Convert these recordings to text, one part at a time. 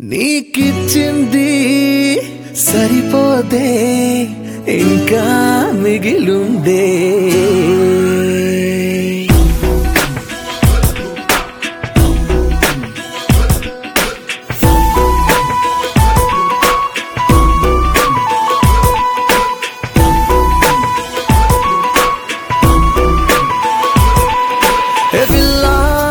నీకిచ్చింది సరిపోతే ఇంకా మిగిలుందే ఏ పిల్లా,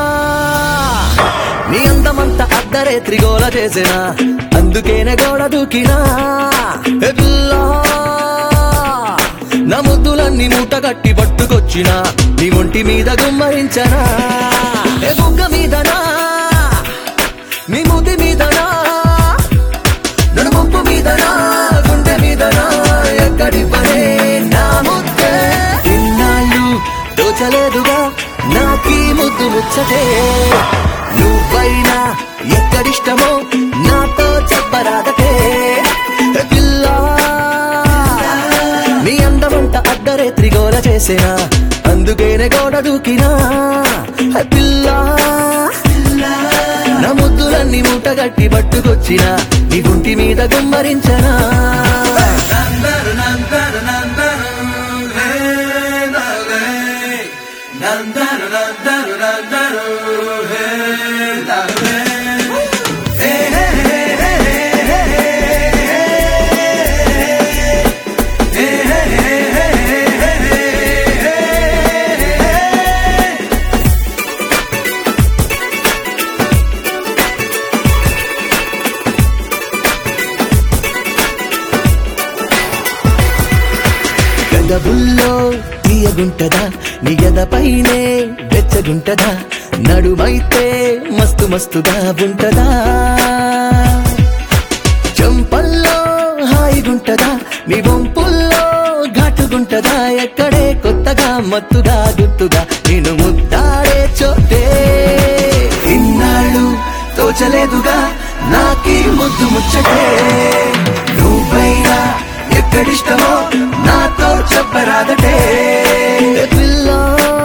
నీ అందమంతా అద్దరే త్రిగోళ చేసిన అందుకేనే గోడ దూకినా ఏ పిల్లా, నా ముద్దులన్నీ మూట కట్టి పట్టుకొచ్చిన నీ ఒంటి మీద గుమ్మరించనా ఏ బుగ్గ మీదనా నీ ముద్ది మీదనా నడుముప్పు మీదనా గుండె మీదనా ఎక్కడి పడే నా ముద్దే ఇన్నాళ్ళు దోచలేదుగా నాకీ ముద్దు ముచ్చటే నువ్వైనా ఎక్కడిష్టమో నాతో చెప్పరాదటే ఏ పిల్లా నీ అందమంట అద్దరే త్రిగోల చేసేనా అందుకేనే గోడ దూకినా ఏ పిల్లా నా ముద్దులన్నీ మూటగట్టి పట్టుకొచ్చిన నీ గుంటి మీద గుమ్మరించనా గదబుల్లో తీయగుంటదా నిగద పైనే వెచ్చగుంటదా నడుమైతే మస్తు మస్తుగా ఉంటదా చంపల్లో హాయిగుంటదా నీ వంపుల్లో ఘాటుగుంటదా ఎక్కడే కొత్తగా మత్తుగా గుర్తుగా నేను ముద్దాడే చోటే ఇన్నాళ్ళు తోచలేదుగా నాకీ ముద్దు ముచ్చటే నువ్వైనా ఎక్కడిష్టమో నాతో చెప్పరాదటే ఏ పిల్లా,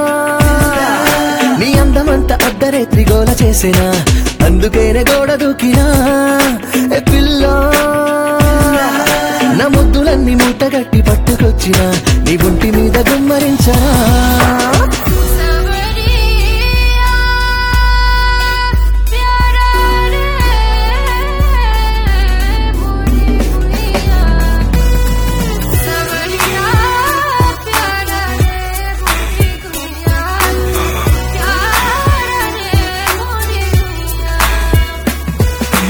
నీ అందమంతా అద్దరే త్రిగోల చేసినా అందుకేనే గోడ దూకినా ఏ పిల్లా నా ముద్దులన్నీ మూటగట్టి పట్టుకొచ్చిన నీ ఒంటి మీద గుమ్మరించనా सवरिया प्यारा रे मोरी दुनिया सवरिया प्यारा रे मोरी दुनिया प्यारा रे मोरी दुनिया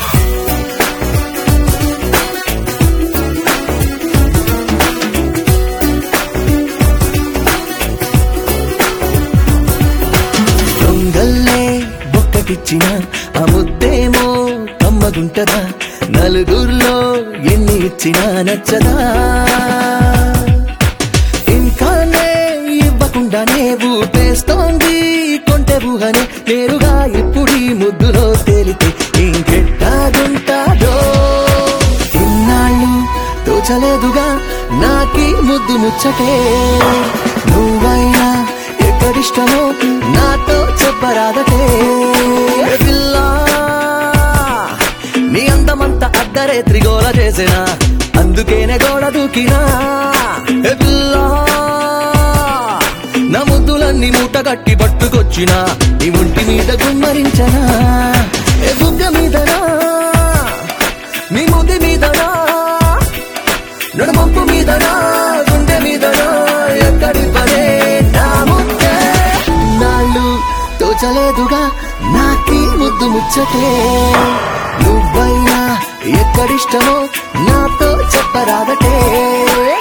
దొంగల్లే ఒక్కటిచ్చిన ఆ ముద్దేమో కమ్మగుంటదా నలుగురిలో ఎన్ని ఇచ్చినా నచ్చదా ఇంకానే ఇవ్వకుండానే ఊపేస్తోంది కొంటె ఊహనే నేరుగా ఇప్పుడు ఈ ముద్దులో తేలితే ఇంకెట్టాగుంటాడో ఇన్నాళ్ళు తోచలేదుగా నాకీ ముద్దు ముచ్చటే నువ్వైనా ఎక్కడిష్టమో నాతో చెప్పరాదటే ఏ పిల్లా, నీ అందమంతా అద్దరే త్రిగోల చేసిన అందుకేనే గోడ దూకినా ఏ పిల్లా, నా ముద్దులన్నీ మూట కట్టి పట్టుకొచ్చిన నీ ఒంటి మీద గుమ్మరించనా ఏ బుగ్గ మీదనా నీ ముద్ది మీదనా నడుమంపు మీదనా గుండె మీదనా ఎక్కడి పడే నా ముద్దే నాళ్ళు తోచలేదుగా నాకీ ముద్దు ముచ్చటే నువ్వైనా ఎక్కడిష్టమో నాతో చెప్పరాదటే